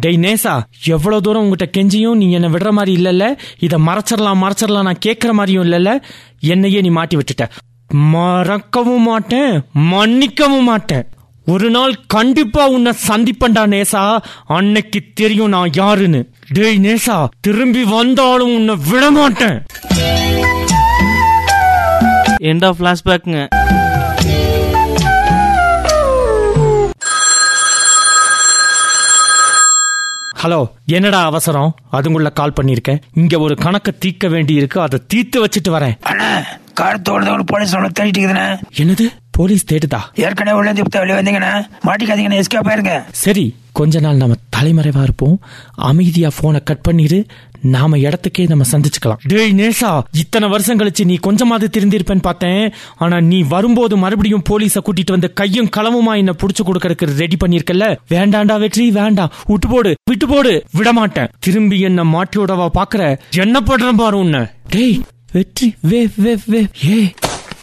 டேய் நேசா எவ்வளவு தூரம் உங்ககிட்ட கெஞ்சியும் நீ என்ன விடுற மாதிரி இல்லல்ல இத மறைச்சிடலாம் மறைச்சிடலாம் நான் கேட்கற மாதிரியும் இல்லல்ல என்னையே நீ மாட்டி விட்டுட்ட மறக்கவும் மாட்டேன் மன்னிக்கவும் மாட்டேன் ஒரு நாள் கண்டிப்பா உன்னை சந்திப்பண்டா நேசா அன்னைக்கு தெரியும் நான் யாருன்னு டேய் நேசா திரும்பி வந்தாலும் உன்னை விட மாட்டேன் எண்ட் ஆஃப் ஃபிளாஷ்பேக்குங்க ஹலோ என்னடா அவசரம் அதுங்குள்ள கால் பண்ணிருக்கேன் இங்க ஒரு கணக்க தீர்க்க வேண்டி இருக்கு அதை தீர்த்து வச்சுட்டு வரேன் அண்ணா கார் தோடுதவனு போலீஸ் உங்களை தேடிட்டு இருக்குதுண்ணே என்னது போலீஸ் தேடுதா ஏற்கனவே உள்ள இருந்து வெளியே வந்தீங்கண்ணே மாட்டிக்காதீங்கண்ணே எஸ்கே போயிருங்க சரி கொஞ்ச நாள் நம்ம தலைமறைவா இருப்போம் அமைதியா போனை கட் பண்ணிரு நாம இடத்துக்கே நம்ம சந்திச்சுக்கலாம் டேய் நேசா இத்தனை வருஷம் கழிச்சு நீ கொஞ்சமாவது திருந்திருப்பேன்னு பார்த்தேன் ஆனா நீ வரும்போது மறுபடியும் போலீஸ கூட்டிட்டு வந்து கையும் களவுமா என்ன புடிச்சு கொடுக்கறதுக்கு ரெடி பண்ணிருக்கல வேண்டாண்டா வெற்றி வேண்டாம் விட்டு போடு விட்டு போடு விட மாட்டேன் திரும்பி என்ன மாட்டியோடவா பாக்குற என்ன பண்றேன் பாரு உன்னை டேய் வெற்றி வே வே வே ஏ